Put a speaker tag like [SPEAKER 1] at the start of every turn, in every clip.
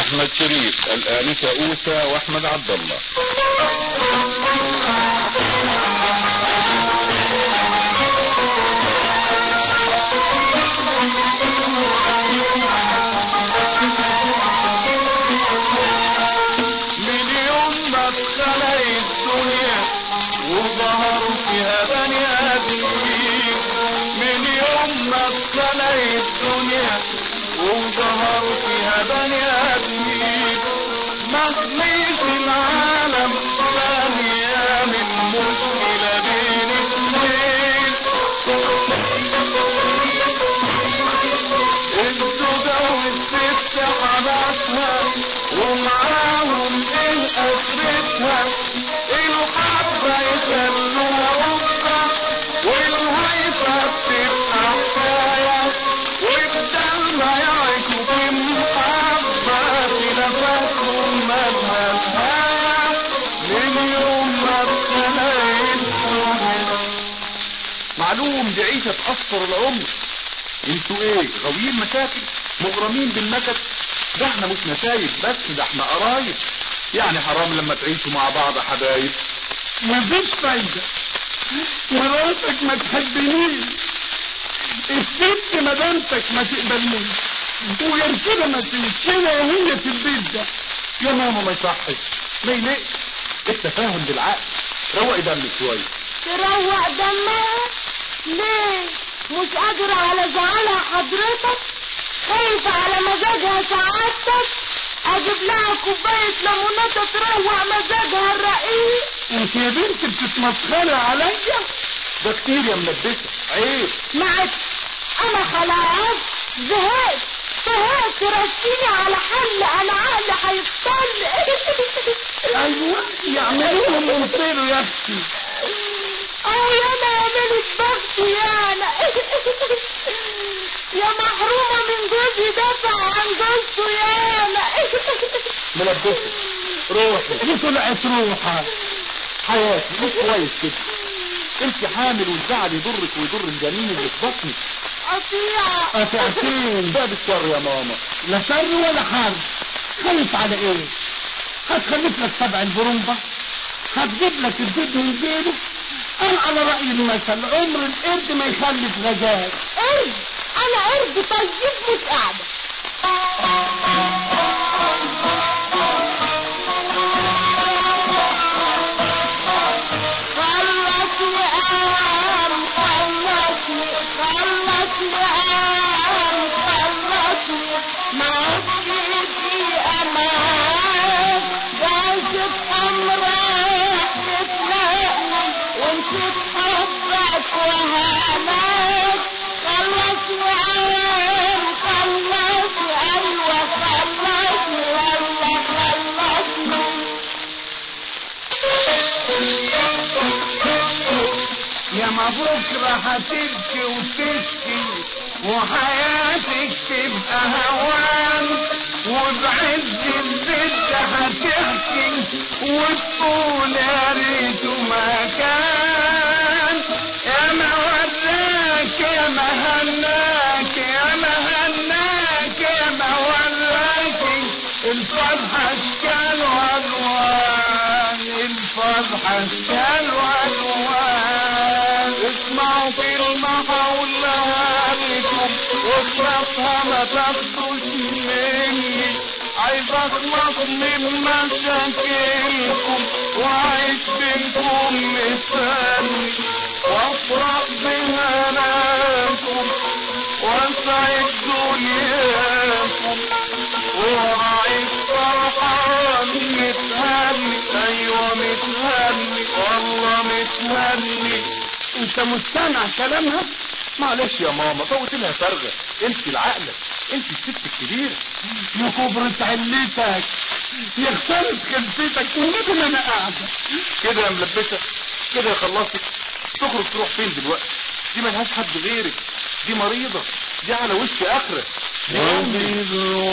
[SPEAKER 1] احمد شريف الانسة اوسى واحمد عبد الله
[SPEAKER 2] من يوم ما اتخلق الدنيا وظهر فيها بني ادمين من يوم ما اتخلق الدنيا وظهر فيها بني ادمين مهمية العالم ثانية من مشكلة بين اتنين الزوجة والست حبسها ومعاهم ايه اخرتها الحبة يخلوها قصة والهيفة بتبقى حكاية وبدل ما يعيشوا في محبة خلافاتهم مالها نهاية من يوم ما ابتليت الدنيا
[SPEAKER 1] معلوم دي عيشة تأثر العمر انتوا ايه غاويين مشاكل مغرمين بالنكد ده احنا مش نسايب بس ده احنا قرايب يعني حرام لما تعيشوا مع بعض حبايب
[SPEAKER 2] مفيش فايدة مراتك ما تحبنيش الست مدامتك ما تقبلنيش وغير كده ما تمشينا هي في البيت ده
[SPEAKER 1] يا ماما ما يصحش ما يليقش التفاهم بالعقل روقي دمك شويه
[SPEAKER 3] تروق دمها ليه مش قادرة على زعلها حضرتك خايفة على مزاجها سعادتك اجيب لها كوباية ليموناتة تروق مزاجها الرقيق
[SPEAKER 2] انت يا بنت بتتمسخري عليا
[SPEAKER 1] ده كتير يا ملبسه عيب
[SPEAKER 3] معك انا خلاص زهقت زهقت رسيني على حل انا عقلي هيفصل
[SPEAKER 2] ايوه يعملوهم ويصيروا يا اختي
[SPEAKER 3] اه يا انا يا ملك بختي يا انا يا محرومة من جوزي دافع عن جوزته يا انا
[SPEAKER 1] ملبسه روحي
[SPEAKER 2] دي طلعت روحها
[SPEAKER 1] حياتي مش كويس كده انت حامل والزعل يضرك ويضر الجنين اللي في بطنك
[SPEAKER 3] قطيعة
[SPEAKER 2] قطعتين
[SPEAKER 1] ده بالشر يا ماما
[SPEAKER 2] لا شر ولا حرب خايف على ايه هتخلف لك سبع البرمبة هتجيب لك الزيت من جيبه انا على رأي المثل عمر القرد ما يخلف غزال
[SPEAKER 3] قرد انا قرد طيب مش قاعدة خلصني قام خلصني خلصني قام خلصني ما عدتش في امان جازت امرك تتلاقي ونسيت حبك وهناك خلصني قام خلصني ايوه خلصني والله خلصني
[SPEAKER 2] يا ما بكرة هتبكي وتشكي وحياتك تبقى هوان وبعز الزد هتحكي وتقول يا ريته ما كان يا ما وراك يا ما هناك يا ما هناك يا ما وراك الفرحة اشكال والوان الفرحة اشكال والوان اسمعوا كلمة هقولها لكم واخلصها ما تاخدوش مني عايز اخلص من مشاكلكم وعايش بينكم مستني وافرح بهناكم واسعد دنياكم وراعي فرحان متهني ايوه متهني والله متهني انت مستمع كلامها
[SPEAKER 1] معلش يا ماما فوت لها فرغة انت العقلة انت الست الكبيرة
[SPEAKER 2] يا كبرة علتك يا خسارة خلفتك ونبي انا قاعدة
[SPEAKER 1] كده يا ملبسة كده يا خلصت تخرج تروح فين دلوقتي دي ملهاش حد غيرك دي مريضة دي على وش اخرة دي أمي.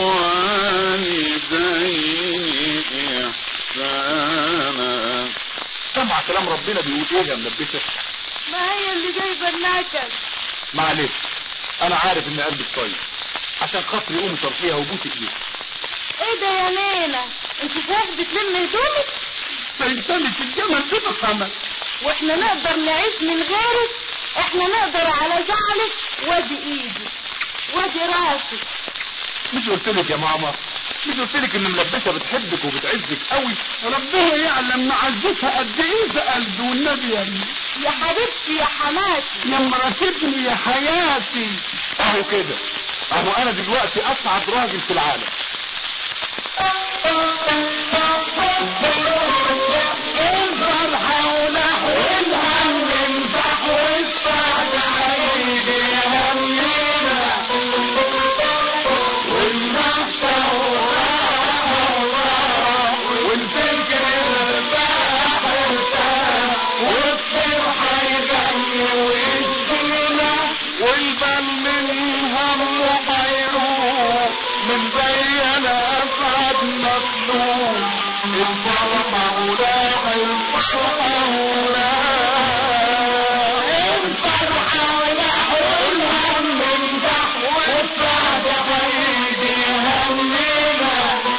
[SPEAKER 2] وبالوالدين إحسانا
[SPEAKER 1] سمع كلام ربنا بيقول ايه يا ملبسة
[SPEAKER 3] ما هي اللي جايبه النكد
[SPEAKER 1] معلش انا عارف ان قلبك طيب عشان خاطري قومي صرفيها وبوسي ايدك
[SPEAKER 3] ايه ده يا نينا انت صحيح بتلم هدومك
[SPEAKER 2] فينتمك الجمل بفخمك
[SPEAKER 3] واحنا نقدر نعيش من غيرك احنا نقدر على زعلك وادي ايدي وادي راسك
[SPEAKER 1] مش قلت لك يا ماما مش قلت لك ان ملبسه بتحبك وبتعزك قوي
[SPEAKER 2] ربنا يعلم معزتها قد ايه في قلبي والنبي يا ابني
[SPEAKER 3] يا حبيبتي يا حماتي
[SPEAKER 2] يا مراتبني يا حياتي
[SPEAKER 1] اهو كده اهو انا دلوقتي اسعد راجل في العالم
[SPEAKER 2] الفرحة ونحولها ننفح والسعد هيجي همنا والمحتى والفكر ارتاح ارتاح والفرحة يغني ويشفينا والبال من همه هيروح من بينا اسعد مطلوب الفرحة ولاح الفرحة ولاح الفرحة ولاح والهم من تحت والسعد هيجي همنا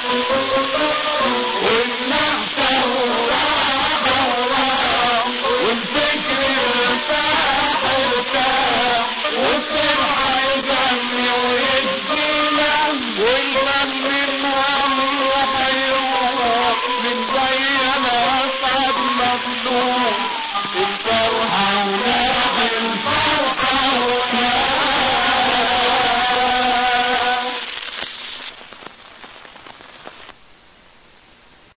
[SPEAKER 2] والنحتة وراح وراح والفكر ارتاح ارتاح والفرحة يغني ويدينا والمن من همه هيروح من زينا اسعد مظلوم الفرحة ولا